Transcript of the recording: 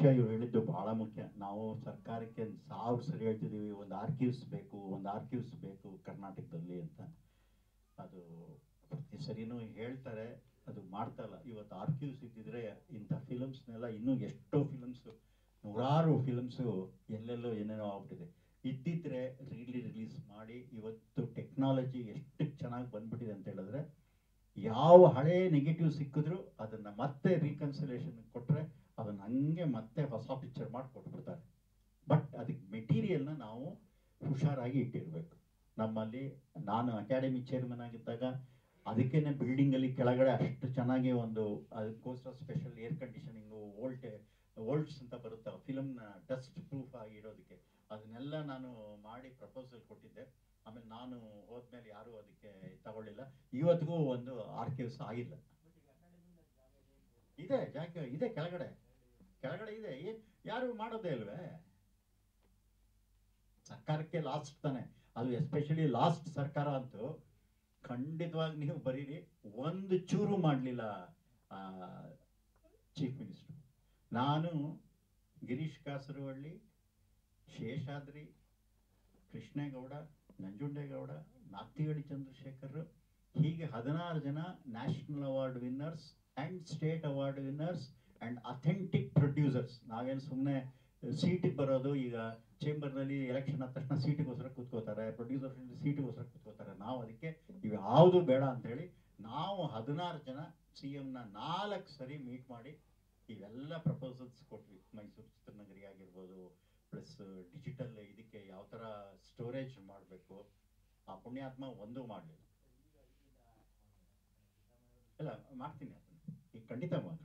ವಿಷಯ ಇವ್ರು ಹೇಳಿದ್ದು ಬಹಳ ಮುಖ್ಯ ನಾವು ಸರ್ಕಾರಕ್ಕೆ ಒಂದ್ ಸಾವಿರ ಸರಿ ಹೇಳ್ತಿದ್ದೀವಿ ಒಂದು ಆರ್ಕಿವ್ಸ್ ಬೇಕು ಒಂದು ಆರ್ಕಿವ್ಸ್ ಬೇಕು ಕರ್ನಾಟಕದಲ್ಲಿ ಅಂತ ಅದು ಪ್ರತಿ ಸರಿನೂ ಹೇಳ್ತಾರೆ ಅದು ಮಾಡ್ತಾ ಇಲ್ಲ ಇವತ್ತು ಆರ್ಕಿವ್ಸ್ ಇದ್ದಿದ್ರೆ ಇಂಥ ಫಿಲಮ್ಸ್ನೆಲ್ಲ ಇನ್ನೂ ಎಷ್ಟೋ ಫಿಲಮ್ಸು ನೂರಾರು ಫಿಲಮ್ಸು ಎಲ್ಲೆಲ್ಲೋ ಏನೇನೋ ಆಗ್ಬಿಟ್ಟಿದೆ ಇದ್ದಿದ್ರೆ ರೀಲಿ ರಿಲೀಸ್ ಮಾಡಿ ಇವತ್ತು ಟೆಕ್ನಾಲಜಿ ಎಷ್ಟು ಚೆನ್ನಾಗಿ ಬಂದ್ಬಿಟ್ಟಿದೆ ಅಂತ ಹೇಳಿದ್ರೆ ಯಾವ ಹಳೆ ನೆಗೆಟಿವ್ ಸಿಕ್ಕಿದ್ರು ಅದನ್ನ ಮತ್ತೆ ರೀಕನ್ಸಿಲೇಷನ್ ಕೊಟ್ರೆ ಅದನ್ನ ಹಂಗೆ ಮತ್ತೆ ಹೊಸ ಪಿಕ್ಚರ್ ಮಾಡಿ ಕೊಟ್ಬಿಡ್ತಾರೆ ಬಟ್ ಅದಕ್ಕೆ ಮೆಟೀರಿಯಲ್ನ ನಾವು ಹುಷಾರಾಗಿ ಇಟ್ಟಿರ್ಬೇಕು ನಮ್ಮಲ್ಲಿ ನಾನು ಅಕಾಡೆಮಿ ಚೇರ್ಮನ್ ಆಗಿದ್ದಾಗ ಅದಕ್ಕೇನೆ ಬಿಲ್ಡಿಂಗ್ ಅಲ್ಲಿ ಕೆಳಗಡೆ ಅಷ್ಟು ಚೆನ್ನಾಗಿ ಒಂದು ಅದಕ್ಕೋಸ್ಕರ ಸ್ಪೆಷಲ್ ಏರ್ ಕಂಡೀಷನಿಂಗು ವೋಲ್ಟೆ ವೋಲ್ಟ್ಸ್ ಅಂತ ಬರುತ್ತೆ ಫಿಲಮ್ನ ಡಸ್ಟ್ ಪ್ರೂಫ್ ಆಗಿ ಇಡೋದಕ್ಕೆ ಅದನ್ನೆಲ್ಲ ನಾನು ಮಾಡಿ ಪ್ರಪೋಸಲ್ ಕೊಟ್ಟಿದ್ದೆ ಆಮೇಲೆ ನಾನು ಹೋದ್ಮೇಲೆ ಯಾರೂ ಅದಕ್ಕೆ ತಗೊಳ್ಳಿಲ್ಲ ಇವತ್ತಿಗೂ ಒಂದು ಆರ್ಕಿವ್ಸ್ ಆಗಿಲ್ಲ ಇದೆ ಜಾಗ ಇದೆ ಕೆಳಗಡೆ ಕೆಳಗಡೆ ಇದೆ ಏನ್ ಯಾರು ಮಾಡೋದೇ ಇಲ್ವೇ ಸರ್ಕಾರಕ್ಕೆ ಲಾಸ್ಟ್ ತಾನೆ ಅದು ಎಸ್ಪೆಷಲಿ ಲಾಸ್ಟ್ ಸರ್ಕಾರ ಅಂತೂ ಖಂಡಿತವಾಗಿ ನೀವು ಬರೀರಿ ಒಂದು ಚೂರು ಮಾಡಲಿಲ್ಲ ಚೀಫ್ ಮಿನಿಸ್ಟರ್ ನಾನು ಗಿರೀಶ್ ಕಾಸರವಳ್ಳಿ ಶೇಷಾದ್ರಿ ಕೃಷ್ಣೇಗೌಡ ನಂಜುಂಡೇಗೌಡ ನಾಕ್ತಿಗಡಿ ಚಂದ್ರಶೇಖರ್ ಹೀಗೆ ಹದಿನಾರು ಜನ national award winners and state award winners and authentic producers ನಾವೇನು ಸುಮ್ಮನೆ ಸೀಟಿಗೆ ಬರೋದು ಈಗ ಚೇಂಬರ್ನಲ್ಲಿ ಎಲೆಕ್ಷನ್ ಆದ ತಕ್ಷಣ ಸೀಟಿಗೋಸ್ಕರ ಕೂತ್ಕೋತಾರೆ ಪ್ರೊಡ್ಯೂಸರ್ ಸೀಟಿಗೋಸ್ಕರ ಕೂತ್ಕೋತಾರೆ ನಾವು ಅದಕ್ಕೆ ಇವು ಯಾವುದು ಬೇಡ ಅಂತೇಳಿ ನಾವು ಹದಿನಾರು ಜನ ಸಿ ಎಮ್ನ ನಾಲ್ಕು ಸರಿ ಮೀಟ್ ಮಾಡಿ ಇವೆಲ್ಲ ಪ್ರಪೋಸಲ್ಸ್ ಕೊಟ್ವಿ ಮೈಸೂರು ಚಿತ್ರನಗರಿ ಆಗಿರ್ಬೋದು ಪ್ಲಸ್ ಡಿಜಿಟಲ್ ಇದಕ್ಕೆ ಯಾವ ಥರ ಸ್ಟೋರೇಜ್ ಮಾಡಬೇಕು ಆ ಪುಣ್ಯಾತ್ಮ ಒಂದೂ ಮಾಡಲಿಲ್ಲ ಇಲ್ಲ ಮಾಡ್ತೀನಿ ಅದನ್ನ ಈಗ ಖಂಡಿತ ಮಾ-